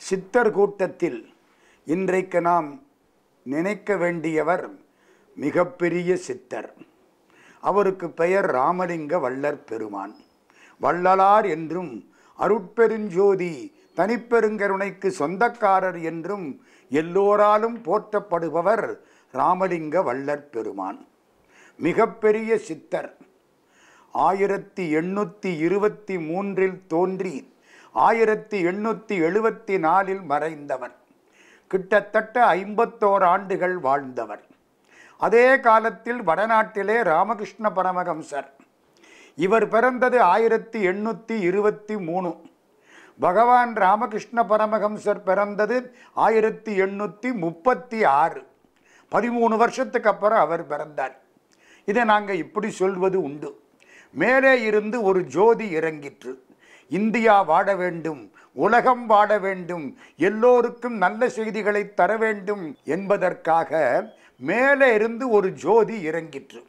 சித்தர் கூட்டத்தில் இன்றைக்கு நாம் நினைக்க வேண்டியவர் மிகப்பெரிய சித்தர் அவருக்கு பெயர் ராமலிங்க வள்ளற் பெருமான் வள்ளலார் என்றும் அருட்பெருஞ்சோதி தனிப்பெருங்கருணைக்கு சொந்தக்காரர் என்றும் எல்லோராலும் போற்றப்படுபவர் ராமலிங்க வள்ளற் பெருமான் மிகப்பெரிய சித்தர் ஆயிரத்தி எண்ணூற்றி இருபத்தி மூன்றில் தோன்றி ஆயிரத்தி எண்ணூற்றி எழுபத்தி நாலில் மறைந்தவர் கிட்டத்தட்ட ஐம்பத்தோர் ஆண்டுகள் வாழ்ந்தவர் அதே காலத்தில் வடநாட்டிலே ராமகிருஷ்ண பரமஹம்சர் இவர் பிறந்தது ஆயிரத்தி எண்ணூற்றி இருபத்தி மூணு பகவான் ராமகிருஷ்ண பரமஹம்சர் பிறந்தது ஆயிரத்தி எண்ணூற்றி முப்பத்தி ஆறு பதிமூணு வருஷத்துக்கு அப்புறம் அவர் பிறந்தார் இதை நாங்கள் இப்படி சொல்வது உண்டு மேலே இருந்து ஒரு ஜோதி இறங்கிற்று இந்தியா வாட வேண்டும் உலகம் வாட வேண்டும் எல்லோருக்கும் நல்ல செய்திகளை தர வேண்டும் என்பதற்காக மேலே இருந்து ஒரு ஜோதி இறங்கிற்று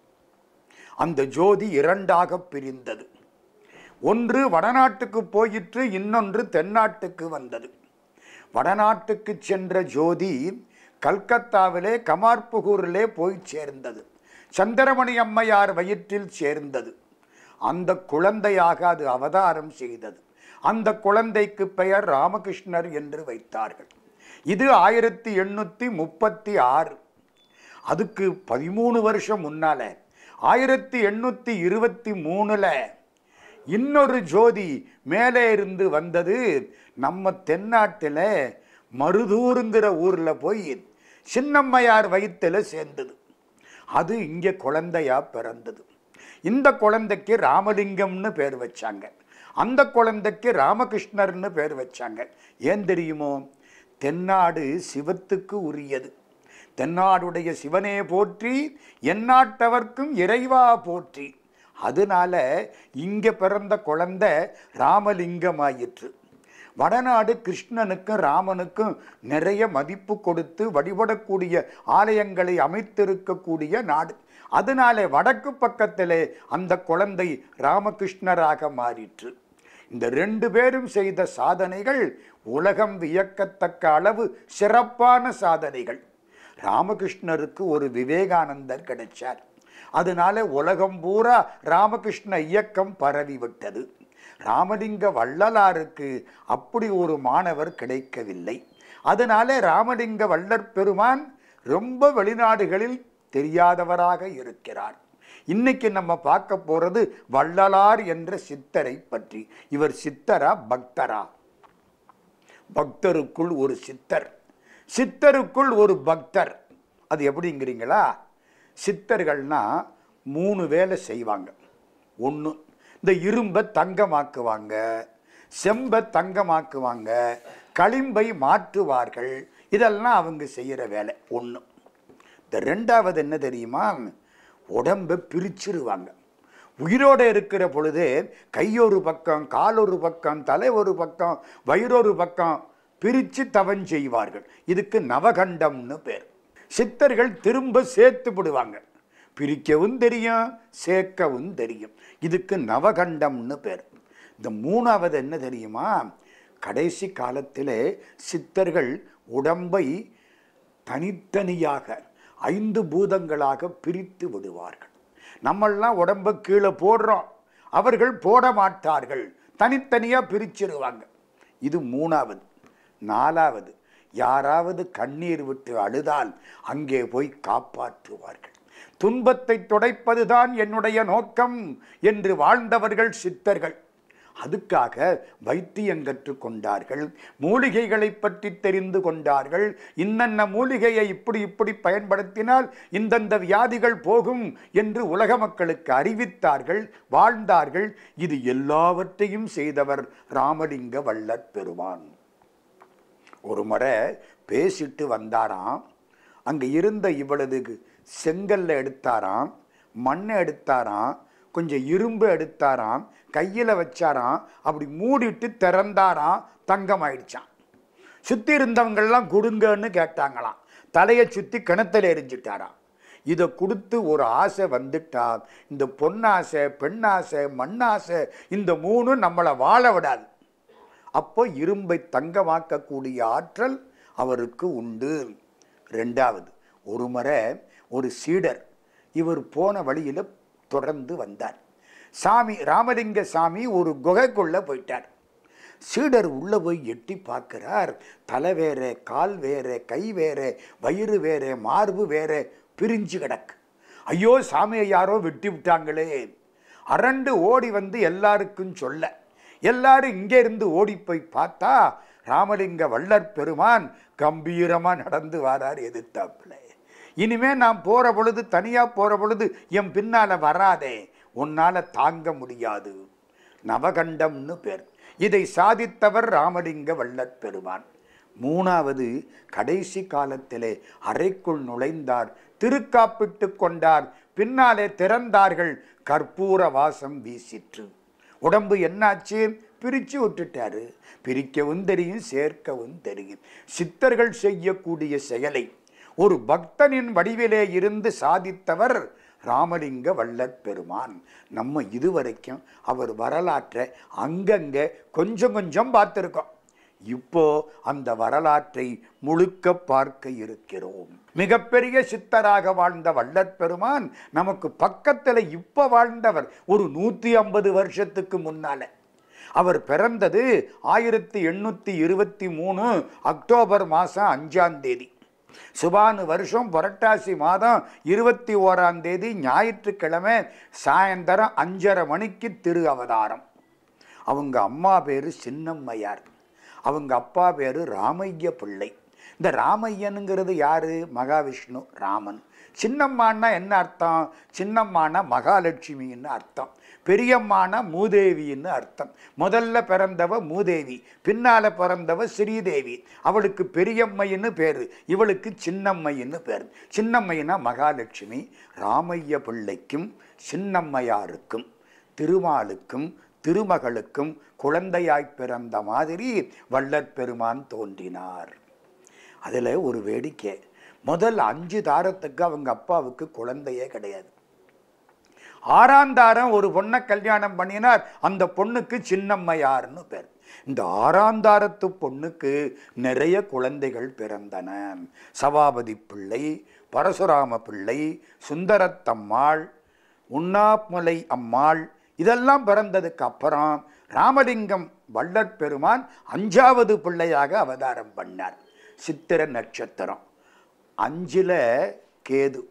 அந்த ஜோதி இரண்டாக பிரிந்தது ஒன்று வடநாட்டுக்கு போயிற்று இன்னொன்று தென்னாட்டுக்கு வந்தது வடநாட்டுக்கு சென்ற ஜோதி கல்கத்தாவிலே கமார்புகூரிலே போய் சேர்ந்தது சந்திரமணி அம்மையார் வயிற்றில் சேர்ந்தது அந்த குழந்தையாக அது அவதாரம் செய்தது அந்த குழந்தைக்கு பெயர் ராமகிருஷ்ணர் என்று வைத்தார்கள் இது ஆயிரத்தி எண்ணூற்றி முப்பத்தி ஆறு அதுக்கு பதிமூணு வருஷம் முன்னால ஆயிரத்தி எண்ணூற்றி இருபத்தி மூணுல இன்னொரு ஜோதி மேலே இருந்து வந்தது நம்ம தென்னாட்டில் மருதூருங்கிற ஊரில் போய் சின்னம்மையார் வயிற்றில் சேர்ந்தது அது இங்கே குழந்தையா பிறந்தது இந்த குழந்தைக்கு ராமலிங்கம்னு பேர் வச்சாங்க அந்த குழந்தைக்கு ராமகிருஷ்ணர்னு பேர் வச்சாங்க ஏன் தெரியுமோ தென்னாடு சிவத்துக்கு உரியது தென்னாடுடைய சிவனே போற்றி எந்நாட்டவர்க்கும் இறைவா போற்றி அதனால இங்கே பிறந்த குழந்தை ராமலிங்கமாயிற்று வடநாடு கிருஷ்ணனுக்கும் ராமனுக்கும் நிறைய மதிப்பு கொடுத்து வழிபடக்கூடிய ஆலயங்களை அமைத்திருக்கக்கூடிய நாடு அதனாலே வடக்கு பக்கத்திலே அந்த குழந்தை ராமகிருஷ்ணராக மாறிற்று இந்த ரெண்டு பேரும் செய்த சாதனைகள் உலகம் வியக்கத்தக்க அளவு சிறப்பான சாதனைகள் ராமகிருஷ்ணருக்கு ஒரு விவேகானந்தர் கிடைச்சார் அதனால உலகம் பூரா ராமகிருஷ்ண இயக்கம் பரவிவிட்டது ராமலிங்க வள்ளலாருக்கு அப்படி ஒரு மாணவர் கிடைக்கவில்லை அதனால ராமலிங்க வள்ளற் பெருமான் ரொம்ப வெளிநாடுகளில் தெரியாதவராக இருக்கிறார் இன்னைக்கு நம்ம பார்க்க போறது வள்ளலார் என்ற சித்தரை பற்றி இவர் சித்தரா பக்தரா பக்தருக்குள் ஒரு சித்தர் சித்தருக்குள் ஒரு பக்தர் அது எப்படிங்கிறீங்களா சித்தர்கள்னா மூணு வேலை செய்வாங்க ஒன்று இந்த இரும்பை தங்கமாக்குவாங்க செம்பை தங்கமாக்குவாங்க களிம்பை மாற்றுவார்கள் இதெல்லாம் அவங்க செய்கிற வேலை ஒன்று இந்த ரெண்டாவது என்ன தெரியுமா உடம்பை பிரிச்சிருவாங்க உயிரோடு இருக்கிற பொழுது கையொரு பக்கம் காலொரு பக்கம் தலை ஒரு பக்கம் வயிறொரு பக்கம் பிரித்து தவம் செய்வார்கள் இதுக்கு நவகண்டம்னு பேர் சித்தர்கள் திரும்ப சேர்த்து விடுவாங்க பிரிக்கவும் தெரியும் சேர்க்கவும் தெரியும் இதுக்கு நவகண்டம்னு பேர் இந்த மூணாவது என்ன தெரியுமா கடைசி காலத்திலே சித்தர்கள் உடம்பை தனித்தனியாக ஐந்து பூதங்களாக பிரித்து விடுவார்கள் நம்மெல்லாம் உடம்ப கீழே போடுறோம் அவர்கள் போட மாட்டார்கள் தனித்தனியாக பிரிச்சிருவாங்க இது மூணாவது நாலாவது யாராவது கண்ணீர் விட்டு அழுதால் அங்கே போய் காப்பாற்றுவார்கள் துன்பத்தை துடைப்பதுதான் என்னுடைய நோக்கம் என்று வாழ்ந்தவர்கள் சித்தர்கள் அதுக்காக வைத்தியம் கற்றுக்கொண்டார்கள் மூலிகைகளை பற்றி தெரிந்து கொண்டார்கள் இன்னென்ன மூலிகையை இப்படி இப்படி பயன்படுத்தினால் இந்தந்த வியாதிகள் போகும் என்று உலக மக்களுக்கு அறிவித்தார்கள் வாழ்ந்தார்கள் இது எல்லாவற்றையும் செய்தவர் ராமலிங்க வள்ளற் பெருமான் ஒரு முறை பேசிட்டு வந்தாராம் அங்கே இருந்த இவளது செங்கல்ல எடுத்தாராம் மண்ணை எடுத்தாராம் கொஞ்சம் இரும்பு எடுத்தாராம் கையில் வச்சாராம் அப்படி மூடிட்டு திறந்தாராம் தங்கம் ஆயிடுச்சான் சுற்றி இருந்தவங்கெல்லாம் கொடுங்கன்னு கேட்டாங்களாம் தலையை சுற்றி கிணத்துல எரிஞ்சிட்டாராம் இதை கொடுத்து ஒரு ஆசை வந்துட்டா இந்த பொன்னாசை பெண்ணாசை மண்ணாசை இந்த மூணும் நம்மளை வாழ விடாது அப்போ இரும்பை தங்கமாக்கக்கூடிய ஆற்றல் அவருக்கு உண்டு ரெண்டாவது ஒரு முறை ஒரு சீடர் இவர் போன வழியில் தொடர்ந்து வந்தார் சாமி ராமலிங்க சாமி ஒரு குகைக்குள்ள போயிட்டார் சீடர் உள்ள போய் எட்டி பார்க்கிறார் தலை வேற கால் வேற கை வேற வயிறு வேற மார்பு வேற பிரிஞ்சு கிடக்கு ஐயோ சாமியை யாரோ வெட்டி விட்டாங்களே அரண்டு ஓடி வந்து எல்லாருக்கும் சொல்ல எல்லாரும் இங்கே இருந்து ஓடி போய் பார்த்தா ராமலிங்க வள்ளற் பெருமான் கம்பீரமா நடந்து வாரார் எதிர்த்தாப்புல இனிமே நான் போற பொழுது தனியா போற பொழுது என் பின்னால வராதே உன்னால தாங்க முடியாது நவகண்டம்னு பேர் இதை சாதித்தவர் ராமலிங்க வள்ளற் பெருமான் மூணாவது கடைசி காலத்திலே அறைக்குள் நுழைந்தார் திருக்காப்பிட்டு கொண்டார் பின்னாலே திறந்தார்கள் கற்பூர வாசம் வீசிற்று உடம்பு என்னாச்சு பிரிச்சு விட்டுட்டாரு பிரிக்கவும் தெரியும் சேர்க்கவும் தெரியும் சித்தர்கள் செய்யக்கூடிய செயலை ஒரு பக்தனின் வடிவிலே இருந்து சாதித்தவர் ராமலிங்க வள்ளற் பெருமான் நம்ம இதுவரைக்கும் அவர் வரலாற்றை அங்கங்க கொஞ்சம் கொஞ்சம் பார்த்துருக்கோம் இப்போ அந்த வரலாற்றை முழுக்க பார்க்க இருக்கிறோம் மிகப்பெரிய சித்தராக வாழ்ந்த வள்ளற் பெருமான் நமக்கு பக்கத்தில் இப்ப வாழ்ந்தவர் ஒரு நூற்றி ஐம்பது வருஷத்துக்கு முன்னால அவர் பிறந்தது ஆயிரத்தி எண்ணூற்றி இருபத்தி மூணு அக்டோபர் மாதம் அஞ்சாம் தேதி சுபானு வருஷம் புரட்டாசி மாதம் இருபத்தி ஓராம் தேதி ஞாயிற்றுக்கிழமை சாயந்தரம் அஞ்சரை மணிக்கு திரு அவதாரம் அவங்க அம்மா பேரு சின்னம்மையார் அவங்க அப்பா பேரு ராமைய பிள்ளை இந்த ராமையனுங்கிறது யாரு மகாவிஷ்ணு ராமன் சின்னம்மான்னா என்ன அர்த்தம் சின்னம்மானா மகாலட்சுமின்னு அர்த்தம் பெரியம்மான மூதேவின்னு அர்த்தம் முதல்ல பிறந்தவ மூதேவி பின்னால பிறந்தவ ஸ்ரீதேவி அவளுக்கு பெரியம்மைன்னு பேரு இவளுக்கு சின்னம்மைன்னு பேர் சின்னம்மைனா மகாலட்சுமி ராமைய பிள்ளைக்கும் சின்னம்மையாருக்கும் திருமாலுக்கும் திருமகளுக்கும் குழந்தையாய் பிறந்த மாதிரி வள்ளற் பெருமான் தோன்றினார் அதில் ஒரு வேடிக்கை முதல் அஞ்சு தாரத்துக்கு அவங்க அப்பாவுக்கு குழந்தையே கிடையாது ஆறாம் தாரம் ஒரு பொண்ணை கல்யாணம் பண்ணினார் அந்த பொண்ணுக்கு சின்னம்மையார்னு பேர் இந்த ஆறாம் தாரத்து பொண்ணுக்கு நிறைய குழந்தைகள் பிறந்தன சபாபதி பிள்ளை பரசுராம பிள்ளை சுந்தரத்தம்மாள் உண்ணாமலை அம்மாள் இதெல்லாம் பிறந்ததுக்கு அப்புறம் ராமலிங்கம் வள்ளற் பெருமான் அஞ்சாவது பிள்ளையாக அவதாரம் பண்ணார் சித்திர நட்சத்திரம் அஞ்சில் கேது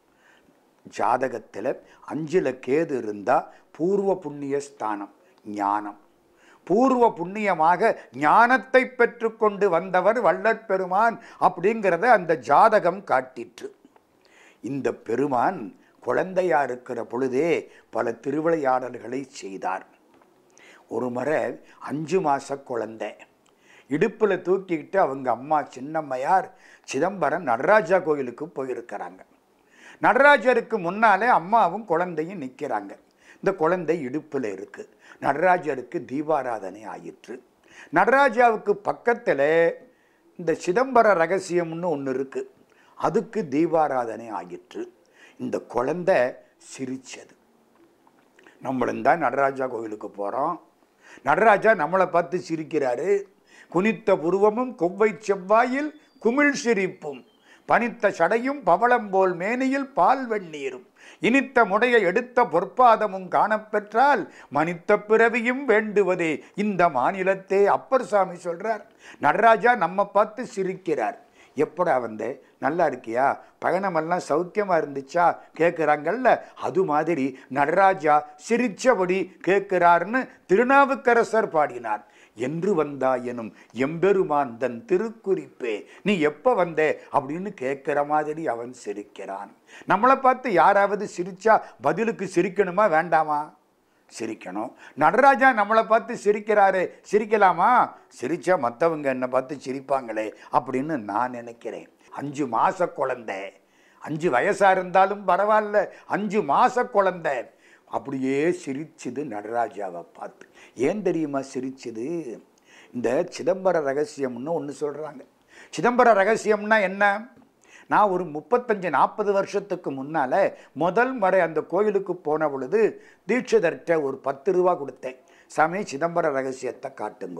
ஜாதகத்தில் அஞ்சில் கேது இருந்தால் பூர்வ புண்ணிய ஸ்தானம் ஞானம் பூர்வ புண்ணியமாக ஞானத்தை பெற்றுக்கொண்டு வந்தவர் வள்ளற் பெருமான் அப்படிங்கிறத அந்த ஜாதகம் காட்டிற்று இந்த பெருமான் குழந்தையா இருக்கிற பொழுதே பல திருவிளையாடல்களை செய்தார் ஒரு முறை அஞ்சு மாச குழந்தை இடுப்பில் தூக்கிக்கிட்டு அவங்க அம்மா சின்னம்மையார் சிதம்பரம் நடராஜா கோயிலுக்கு போயிருக்கிறாங்க நடராஜருக்கு முன்னாலே அம்மாவும் குழந்தையும் நிற்கிறாங்க இந்த குழந்தை இடுப்பில் இருக்கு நடராஜருக்கு தீபாராதனை ஆயிற்று நடராஜாவுக்கு பக்கத்தில் இந்த சிதம்பர ரகசியம்னு ஒன்று இருக்கு அதுக்கு தீபாராதனை ஆயிற்று இந்த குழந்தை சிரிச்சது நம்மளும் தான் நடராஜா கோயிலுக்கு போகிறோம் நடராஜா நம்மளை பார்த்து சிரிக்கிறாரு குனித்த புருவமும் கொவ்வை செவ்வாயில் குமிழ் சிரிப்பும் பனித்த சடையும் பவளம் போல் மேனியில் பால் வெந்நீரும் இனித்த முடைய எடுத்த பொற்பாதமும் காணப்பெற்றால் மனித்த பிறவியும் வேண்டுவதே இந்த மாநிலத்தே அப்பர் சாமி சொல்றார் நடராஜா நம்ம பார்த்து சிரிக்கிறார் எப்படா வந்த நல்லா இருக்கியா பயணமெல்லாம் சௌக்கியமா இருந்துச்சா கேட்குறாங்கல்ல அது மாதிரி நடராஜா சிரிச்சபடி கேட்கிறார்னு திருநாவுக்கரசர் பாடினார் என்று வந்தா எனும் எம்பெருமான் தன் திருக்குறிப்பே நீ எப்போ வந்த அப்படின்னு கேட்குற மாதிரி அவன் சிரிக்கிறான் நம்மளை பார்த்து யாராவது சிரிச்சா பதிலுக்கு சிரிக்கணுமா வேண்டாமா சிரிக்கணும் நடராஜா நம்மளை பார்த்து சிரிக்கிறாரு சிரிக்கலாமா சிரிச்சா மற்றவங்க என்னை பார்த்து சிரிப்பாங்களே அப்படின்னு நான் நினைக்கிறேன் அஞ்சு மாச குழந்தை அஞ்சு வயசா இருந்தாலும் பரவாயில்ல அஞ்சு மாச குழந்தை அப்படியே சிரிச்சுது நடராஜாவை பார்த்து ஏன் தெரியுமா சிரிச்சுது இந்த சிதம்பர ரகசியம்னு ஒன்று சொல்கிறாங்க சிதம்பர ரகசியம்னா என்ன நான் ஒரு முப்பத்தஞ்சு நாற்பது வருஷத்துக்கு முன்னால் முதல் முறை அந்த கோயிலுக்கு போன பொழுது தீட்சிதர்கிட்ட ஒரு பத்து ரூபா கொடுத்தேன் சாமி சிதம்பர ரகசியத்தை காட்டுங்கோ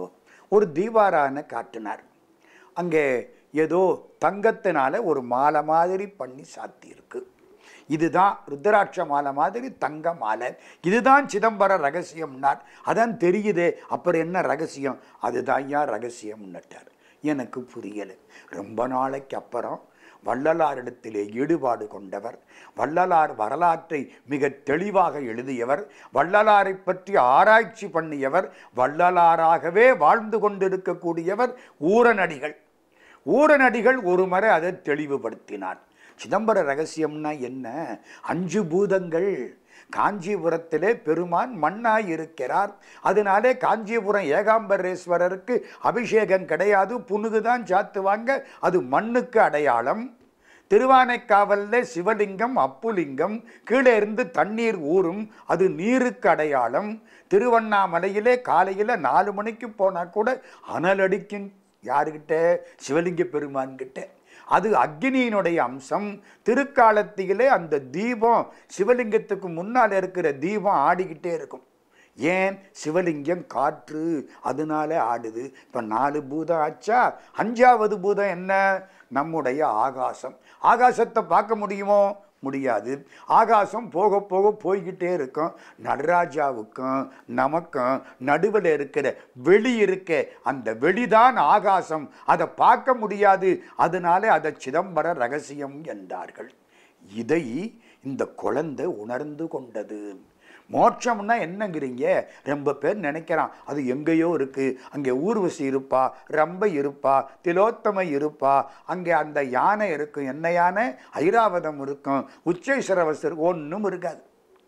ஒரு தீபாரான காட்டினார் அங்கே ஏதோ தங்கத்தினால ஒரு மாலை மாதிரி பண்ணி சாத்தியிருக்கு இதுதான் ருத்ராட்ச மாலை மாதிரி தங்க மாலை இதுதான் சிதம்பர ரகசியம்னார் அதான் தெரியுதே அப்புறம் என்ன ரகசியம் அதுதான் ஏன் ரகசியம்னுட்டார் எனக்கு புரியலை ரொம்ப நாளைக்கு அப்புறம் வள்ளலாரிடத்திலே ஈடுபாடு கொண்டவர் வள்ளலார் வரலாற்றை மிக தெளிவாக எழுதியவர் வள்ளலாரை பற்றி ஆராய்ச்சி பண்ணியவர் வள்ளலாராகவே வாழ்ந்து கொண்டிருக்கக்கூடியவர் ஊரநடிகள் ஊரநடிகள் ஒரு முறை அதை தெளிவுபடுத்தினார் சிதம்பர ரகசியம்னா என்ன அஞ்சு பூதங்கள் காஞ்சிபுரத்திலே பெருமான் மண்ணாய் இருக்கிறார் அதனாலே காஞ்சிபுரம் ஏகாம்பரேஸ்வரருக்கு அபிஷேகம் கிடையாது புனுகுதான் சாத்துவாங்க அது மண்ணுக்கு அடையாளம் திருவானைக்காவல்ல சிவலிங்கம் அப்புலிங்கம் கீழே இருந்து தண்ணீர் ஊறும் அது நீருக்கு அடையாளம் திருவண்ணாமலையிலே காலையில் நாலு மணிக்கு போனால் கூட அனலடிக்கும் யாருக்கிட்ட சிவலிங்க பெருமான் கிட்ட அது அக்னியினுடைய அம்சம் திருக்காலத்திலே அந்த தீபம் சிவலிங்கத்துக்கு முன்னால் இருக்கிற தீபம் ஆடிக்கிட்டே இருக்கும் ஏன் சிவலிங்கம் காற்று அதனால ஆடுது இப்போ நாலு பூதம் ஆச்சா அஞ்சாவது பூதம் என்ன நம்முடைய ஆகாசம் ஆகாசத்தை பார்க்க முடியுமோ முடியாது ஆகாசம் போக போக போய்கிட்டே இருக்கும் நடராஜாவுக்கும் நமக்கும் நடுவில் இருக்கிற வெளி இருக்க அந்த வெளிதான் ஆகாசம் அதை பார்க்க முடியாது அதனால அதை சிதம்பர ரகசியம் என்றார்கள் இதை இந்த குழந்தை உணர்ந்து கொண்டது மோட்சம்னா என்னங்கிறீங்க ரொம்ப பேர் நினைக்கிறான் அது எங்கேயோ இருக்கு அங்கே ஊர்வசி இருப்பா ரம்பை இருப்பா திலோத்தமை இருப்பா அங்கே அந்த யானை இருக்கும் என்ன யானை ஐராவதம் இருக்கும் உச்சைஸ்வரவசர் ஒன்றும் இருக்காது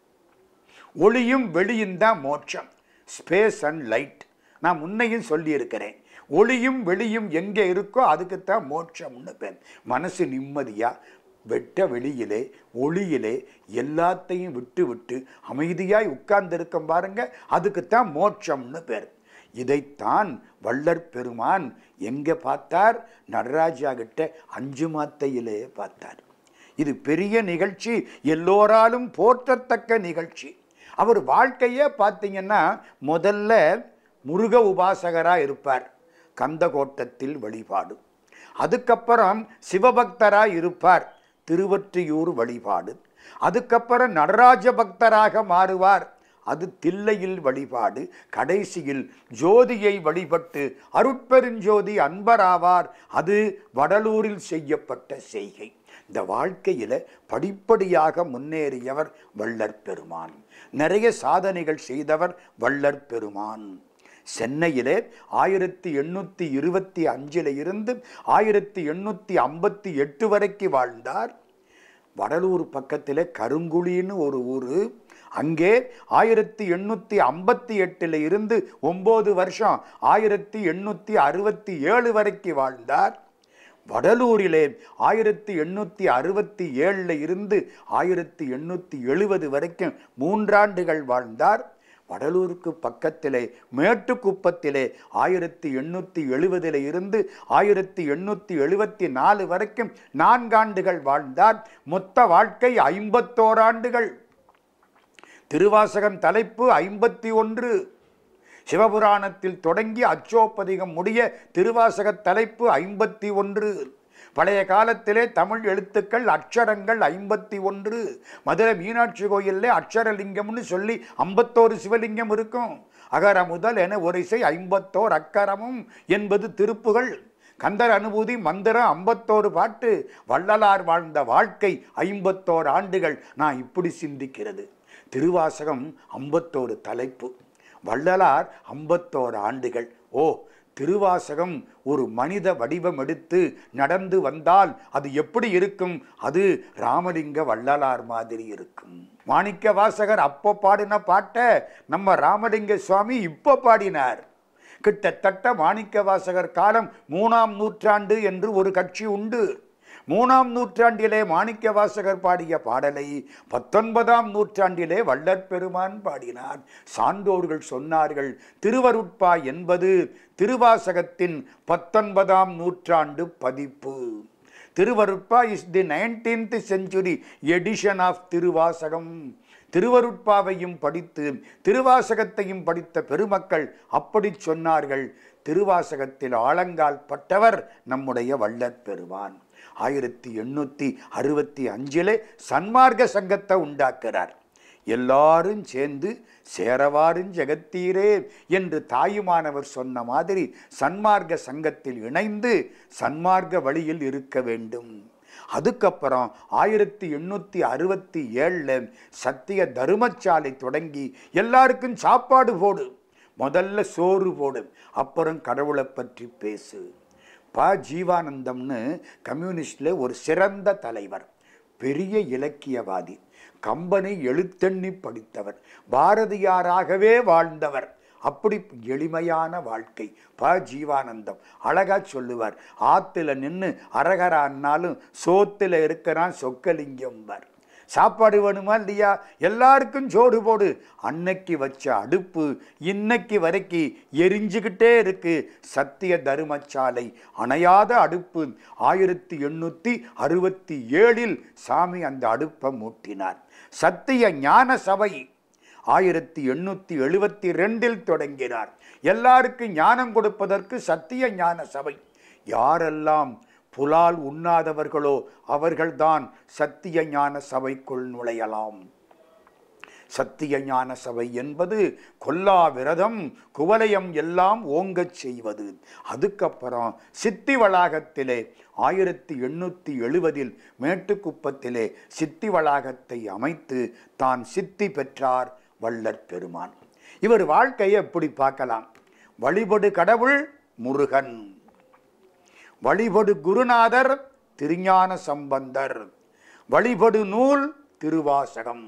ஒளியும் வெளியும் தான் மோட்சம் ஸ்பேஸ் அண்ட் லைட் நான் முன்னையும் சொல்லியிருக்கிறேன் ஒளியும் வெளியும் எங்கே இருக்கோ அதுக்குத்தான் மோட்சம்னு பேர் மனசு நிம்மதியா வெட்ட வெளியிலே ஒளியிலே எல்லாத்தையும் விட்டு விட்டு அமைதியாய் உட்கார்ந்திருக்கும் பாருங்க அதுக்குத்தான் மோட்சம்னு பேர் இதைத்தான் வள்ளற் பெருமான் எங்கே பார்த்தார் நடராஜா கிட்ட அஞ்சு மாத்தையிலே பார்த்தார் இது பெரிய நிகழ்ச்சி எல்லோராலும் போற்றத்தக்க நிகழ்ச்சி அவர் வாழ்க்கையே பார்த்தீங்கன்னா முதல்ல முருக உபாசகராக இருப்பார் கந்தகோட்டத்தில் வழிபாடு அதுக்கப்புறம் சிவபக்தராக இருப்பார் திருவொற்றியூர் வழிபாடு அதுக்கப்புறம் நடராஜ பக்தராக மாறுவார் அது தில்லையில் வழிபாடு கடைசியில் ஜோதியை வழிபட்டு அருட்பெருஞ்சோதி அன்பராவார் அது வடலூரில் செய்யப்பட்ட செய்கை இந்த வாழ்க்கையில படிப்படியாக முன்னேறியவர் வள்ளற் பெருமான் நிறைய சாதனைகள் செய்தவர் வள்ளற் பெருமான் சென்னையிலே ஆயிரத்தி எண்ணூற்றி இருபத்தி அஞ்சில் இருந்து ஆயிரத்தி எண்ணூற்றி ஐம்பத்தி எட்டு வரைக்கும் வாழ்ந்தார் வடலூர் பக்கத்தில் கருங்குழின்னு ஒரு ஊர் அங்கே ஆயிரத்தி எண்ணூற்றி ஐம்பத்தி எட்டில் இருந்து ஒம்பது வருஷம் ஆயிரத்தி எண்ணூற்றி அறுபத்தி ஏழு வரைக்கும் வாழ்ந்தார் வடலூரிலே ஆயிரத்தி எண்ணூற்றி அறுபத்தி ஏழில் இருந்து ஆயிரத்தி எண்ணூற்றி எழுபது வரைக்கும் மூன்றாண்டுகள் வாழ்ந்தார் வடலூருக்கு பக்கத்திலே மேட்டுக்குப்பத்திலே ஆயிரத்தி எண்ணூற்றி எழுபதில் இருந்து ஆயிரத்தி எண்ணூற்றி எழுபத்தி நாலு வரைக்கும் நான்காண்டுகள் வாழ்ந்தார் மொத்த வாழ்க்கை ஐம்பத்தோராண்டுகள் திருவாசகம் தலைப்பு ஐம்பத்தி ஒன்று சிவபுராணத்தில் தொடங்கி அச்சோப்பதிகம் முடிய திருவாசக தலைப்பு ஐம்பத்தி ஒன்று பழைய காலத்திலே தமிழ் எழுத்துக்கள் அக்ஷரங்கள் ஐம்பத்தி ஒன்று மதுரை மீனாட்சி கோயிலில் அக்ஷரலிங்கம்னு சொல்லி ஐம்பத்தோரு சிவலிங்கம் இருக்கும் அகர முதல் என ஒரு இசை ஐம்பத்தோர் அக்கரமும் என்பது திருப்புகள் கந்தர் அனுபூதி மந்திரம் ஐம்பத்தோரு பாட்டு வள்ளலார் வாழ்ந்த வாழ்க்கை ஐம்பத்தோரு ஆண்டுகள் நான் இப்படி சிந்திக்கிறது திருவாசகம் ஐம்பத்தோரு தலைப்பு வள்ளலார் ஐம்பத்தோரு ஆண்டுகள் ஓ திருவாசகம் ஒரு மனித வடிவம் எடுத்து நடந்து வந்தால் அது எப்படி இருக்கும் அது ராமலிங்க வள்ளலார் மாதிரி இருக்கும் மாணிக்க வாசகர் அப்போ பாடின பாட்டை நம்ம ராமலிங்க சுவாமி இப்போ பாடினார் கிட்டத்தட்ட மாணிக்க வாசகர் காலம் மூணாம் நூற்றாண்டு என்று ஒரு கட்சி உண்டு மூணாம் நூற்றாண்டிலே மாணிக்க வாசகர் பாடிய பாடலை பத்தொன்பதாம் நூற்றாண்டிலே வள்ளற் பெருமான் பாடினார் சான்றோர்கள் சொன்னார்கள் திருவருட்பா என்பது திருவாசகத்தின் பத்தொன்பதாம் நூற்றாண்டு பதிப்பு Thiruvarutpa is the nineteenth century edition of Thiruvasagam திருவருட்பாவையும் படித்து திருவாசகத்தையும் படித்த பெருமக்கள் அப்படி சொன்னார்கள் திருவாசகத்தில் ஆழங்கால் பட்டவர் நம்முடைய வள்ளற் பெருமான் ஆயிரத்தி எண்ணூற்றி அறுபத்தி அஞ்சிலே சன்மார்க்க சங்கத்தை உண்டாக்குறார் எல்லாரும் சேர்ந்து சேரவாரும் ஜெகத்தீரே என்று தாயுமானவர் சொன்ன மாதிரி சன்மார்க்க சங்கத்தில் இணைந்து சன்மார்க்க வழியில் இருக்க வேண்டும் அதுக்கப்புறம் ஆயிரத்தி எண்ணூற்றி அறுபத்தி ஏழில் சத்திய தருமச்சாலை தொடங்கி எல்லாருக்கும் சாப்பாடு போடு முதல்ல சோறு போடு அப்புறம் கடவுளை பற்றி பேசு ப ஜீவானந்தம்னு கம்யூனிஸ்டில் ஒரு சிறந்த தலைவர் பெரிய இலக்கியவாதி கம்பனை எழுத்தண்ணி படித்தவர் பாரதியாராகவே வாழ்ந்தவர் அப்படி எளிமையான வாழ்க்கை ப ஜீவானந்தம் அழகா சொல்லுவார் ஆத்துல நின்று அரகரான்னாலும் சோத்துல இருக்கிறான் சொக்கலிங்கம்பார் சாப்பாடு வேணுமா இல்லையா எல்லாருக்கும் சோறு போடு அன்னைக்கு வச்ச அடுப்பு இன்னைக்கு வரைக்கும் எரிஞ்சுக்கிட்டே இருக்கு சத்திய தருமச்சாலை அணையாத அடுப்பு ஆயிரத்தி எண்ணூற்றி அறுபத்தி ஏழில் சாமி அந்த அடுப்பை மூட்டினார் சத்திய ஞான சபை ஆயிரத்தி எண்ணூற்றி எழுபத்தி ரெண்டில் தொடங்கினார் எல்லாருக்கும் ஞானம் கொடுப்பதற்கு சத்திய ஞான சபை யாரெல்லாம் புலால் உண்ணாதவர்களோ அவர்கள்தான் சத்திய ஞான சபைக்குள் நுழையலாம் சத்திய ஞான சபை என்பது கொல்லா விரதம் குவலயம் எல்லாம் ஓங்கச் செய்வது அதுக்கப்புறம் சித்தி வளாகத்திலே ஆயிரத்தி எண்ணூற்றி எழுபதில் மேட்டுக்குப்பத்திலே சித்தி வளாகத்தை அமைத்து தான் சித்தி பெற்றார் வள்ளற் பெருமான் இவர் வாழ்க்கையை எப்படி பார்க்கலாம் வழிபடு கடவுள் முருகன் வழிபடு குருநாதர் திருஞான சம்பந்தர் வழிபடு நூல் திருவாசகம்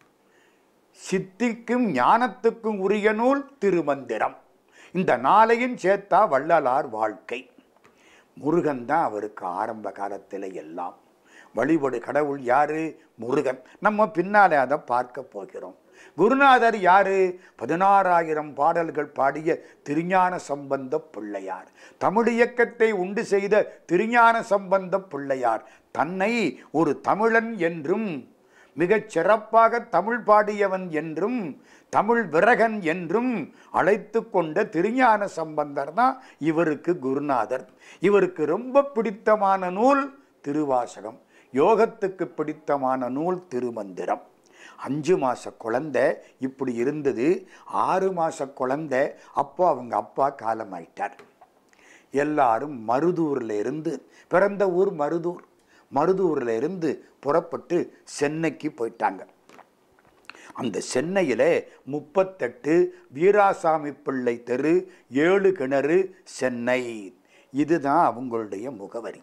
சித்திக்கும் ஞானத்துக்கும் உரிய நூல் திருமந்திரம் இந்த நாளையும் சேர்த்தா வள்ளலார் வாழ்க்கை முருகன் தான் அவருக்கு ஆரம்ப காலத்தில் எல்லாம் வழிபடு கடவுள் யாரு முருகன் நம்ம பின்னாலே அதை பார்க்க போகிறோம் குருநாதர் யாரு பதினாறாயிரம் பாடல்கள் பாடிய திருஞான சம்பந்த பிள்ளையார் தமிழ் இயக்கத்தை உண்டு செய்த திருஞான சம்பந்த பிள்ளையார் தன்னை ஒரு தமிழன் என்றும் மிகச் சிறப்பாக தமிழ் பாடியவன் என்றும் தமிழ் விரகன் என்றும் அழைத்து கொண்ட திருஞான சம்பந்தர் தான் இவருக்கு குருநாதர் இவருக்கு ரொம்ப பிடித்தமான நூல் திருவாசகம் யோகத்துக்கு பிடித்தமான நூல் திருமந்திரம் அஞ்சு மாத குழந்தை இப்படி இருந்தது ஆறு மாத குழந்தை அப்போ அவங்க அப்பா காலமாயிட்டார் எல்லாரும் மருதூரில் இருந்து பிறந்த ஊர் மருதூர் மருதூரில் இருந்து புறப்பட்டு சென்னைக்கு போயிட்டாங்க அந்த சென்னையில் முப்பத்தெட்டு வீராசாமி பிள்ளை தெரு ஏழு கிணறு சென்னை இதுதான் அவங்களுடைய முகவரி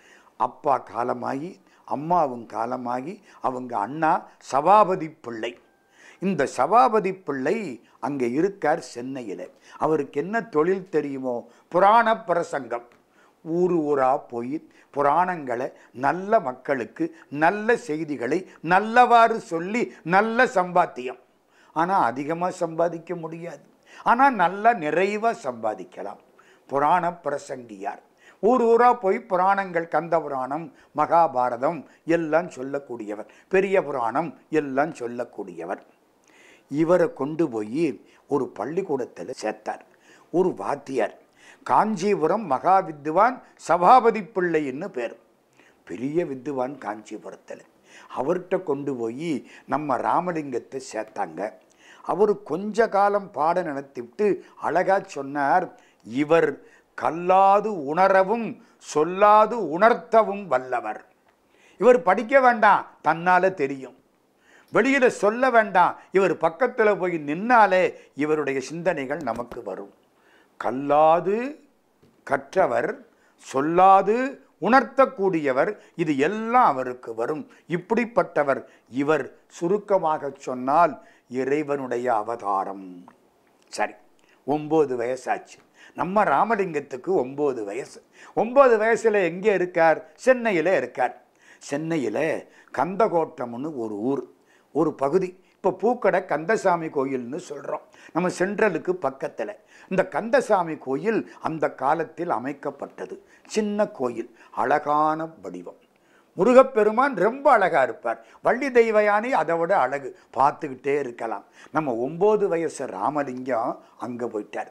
அப்பா காலமாகி அம்மாவும் காலமாகி அவங்க அண்ணா சபாபதி பிள்ளை இந்த சபாபதி பிள்ளை அங்கே இருக்கார் சென்னையில் அவருக்கு என்ன தொழில் தெரியுமோ புராண பிரசங்கம் ஊர் ஊரா போய் புராணங்களை நல்ல மக்களுக்கு நல்ல செய்திகளை நல்லவாறு சொல்லி நல்ல சம்பாத்தியம் ஆனால் அதிகமாக சம்பாதிக்க முடியாது ஆனால் நல்லா நிறைவாக சம்பாதிக்கலாம் புராண பிரசங்கியார் ஊர் ஊரா போய் புராணங்கள் கந்த புராணம் மகாபாரதம் எல்லாம் சொல்லக்கூடியவர் பெரிய புராணம் எல்லாம் சொல்லக்கூடியவர் இவரை கொண்டு போய் ஒரு பள்ளிக்கூடத்தில் சேர்த்தார் ஒரு வாத்தியார் காஞ்சிபுரம் மகா வித்துவான் சபாபதி பிள்ளைன்னு பேர் பெரிய வித்துவான் காஞ்சிபுரத்தில் அவர்கிட்ட கொண்டு போய் நம்ம ராமலிங்கத்தை சேர்த்தாங்க அவர் கொஞ்ச காலம் பாடம் நடத்திவிட்டு அழகா சொன்னார் இவர் கல்லாது உணரவும் சொல்லாது உணர்த்தவும் வல்லவர் இவர் படிக்க வேண்டாம் தன்னால தெரியும் வெளியில சொல்ல வேண்டாம் இவர் பக்கத்துல போய் நின்னாலே இவருடைய சிந்தனைகள் நமக்கு வரும் கல்லாது கற்றவர் சொல்லாது உணர்த்தக்கூடியவர் இது எல்லாம் அவருக்கு வரும் இப்படிப்பட்டவர் இவர் சுருக்கமாக சொன்னால் இறைவனுடைய அவதாரம் சரி ஒம்பது வயசாச்சு நம்ம ராமலிங்கத்துக்கு ஒம்பது வயசு ஒம்பது வயசுல எங்கே இருக்கார் சென்னையில் இருக்கார் சென்னையில் கந்தகோட்டம்னு ஒரு ஊர் ஒரு பகுதி இப்போ பூக்கடை கந்தசாமி கோயில்னு சொல்கிறோம் நம்ம சென்ட்ரலுக்கு பக்கத்தில் இந்த கந்தசாமி கோயில் அந்த காலத்தில் அமைக்கப்பட்டது சின்ன கோயில் அழகான வடிவம் முருகப்பெருமான் ரொம்ப அழகா இருப்பார் வள்ளி தெய்வ யானை அதை விட அழகு பார்த்துக்கிட்டே இருக்கலாம் நம்ம ஒம்பது வயசு ராமலிங்கம் அங்கே போயிட்டார்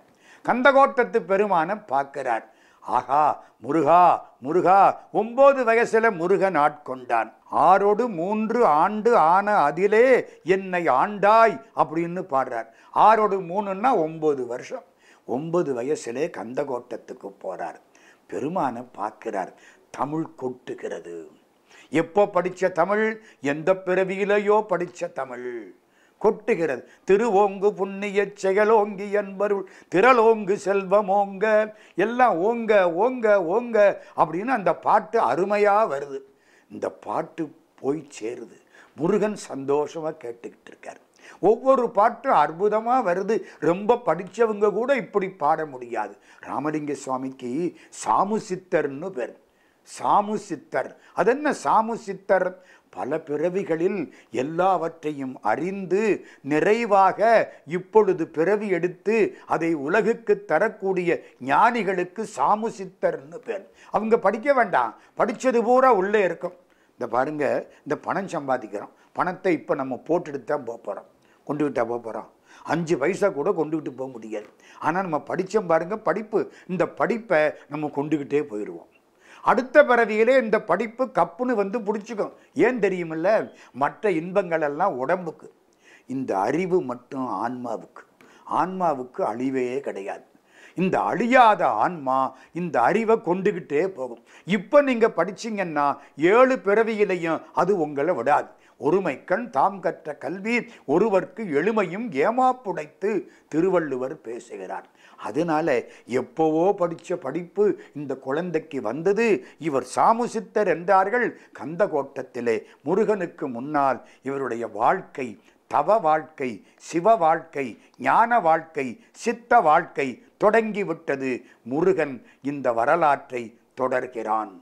கந்தகோட்டத்து பெருமான பார்க்கிறார் ஆகா முருகா முருகா ஒன்பது வயசுல முருகன் ஆட்கொண்டான் ஆறோடு மூன்று ஆண்டு ஆன அதிலே என்னை ஆண்டாய் அப்படின்னு பாடுறார் ஆறோடு மூணுன்னா ஒன்பது வருஷம் ஒன்பது வயசுலே கந்தகோட்டத்துக்கு போறார் பெருமானை பார்க்கிறார் தமிழ் கொட்டுகிறது எப்போ படிச்ச தமிழ் எந்த பிறவியிலையோ படிச்ச தமிழ் கொட்டுகிறது திருவோங்கு புண்ணிய செயலோங்கி என்பருள் திரளோங்கு செல்வமோங்க எல்லாம் ஓங்க ஓங்க ஓங்க அப்படின்னு அந்த பாட்டு அருமையா வருது இந்த பாட்டு போய் சேருது முருகன் சந்தோஷமா கேட்டுக்கிட்டு இருக்கார் ஒவ்வொரு பாட்டும் அற்புதமா வருது ரொம்ப படிச்சவங்க கூட இப்படி பாட முடியாது ராமலிங்க சுவாமிக்கு சாமு சித்தர்னு பேர் சாமு சித்தர் அதென்ன சாமு சித்தர் பல பிறவிகளில் எல்லாவற்றையும் அறிந்து நிறைவாக இப்பொழுது பிறவி எடுத்து அதை உலகுக்கு தரக்கூடிய ஞானிகளுக்கு சாமு சித்தர்னு பேர் அவங்க படிக்க வேண்டாம் படிச்சது பூரா உள்ளே இருக்கும் இந்த பாருங்க இந்த பணம் சம்பாதிக்கிறோம் பணத்தை இப்போ நம்ம போட்டுட்டு தான் போக போகிறோம் கொண்டுகிட்டா போக போகிறோம் அஞ்சு பைசா கூட கொண்டுகிட்டு போக முடியாது ஆனால் நம்ம படித்தோம் பாருங்க படிப்பு இந்த படிப்பை நம்ம கொண்டுக்கிட்டே போயிடுவோம் அடுத்த பிறவியிலே இந்த படிப்பு கப்புன்னு வந்து பிடிச்சிக்கும் ஏன் தெரியுமில்ல மற்ற இன்பங்கள் எல்லாம் உடம்புக்கு இந்த அறிவு மட்டும் ஆன்மாவுக்கு ஆன்மாவுக்கு அழிவே கிடையாது இந்த அழியாத ஆன்மா இந்த அறிவை கொண்டுகிட்டே போகும் இப்போ நீங்க படிச்சீங்கன்னா ஏழு பிறவியிலையும் அது உங்களை விடாது ஒருமைக்கண் தாம் கற்ற கல்வி ஒருவர்க்கு எளிமையும் ஏமாப்புடைத்து திருவள்ளுவர் பேசுகிறார் அதனால எப்போவோ படித்த படிப்பு இந்த குழந்தைக்கு வந்தது இவர் சாமுசித்தர் என்றார்கள் கந்தகோட்டத்திலே முருகனுக்கு முன்னால் இவருடைய வாழ்க்கை தவ வாழ்க்கை சிவ வாழ்க்கை ஞான வாழ்க்கை சித்த வாழ்க்கை தொடங்கிவிட்டது முருகன் இந்த வரலாற்றை தொடர்கிறான்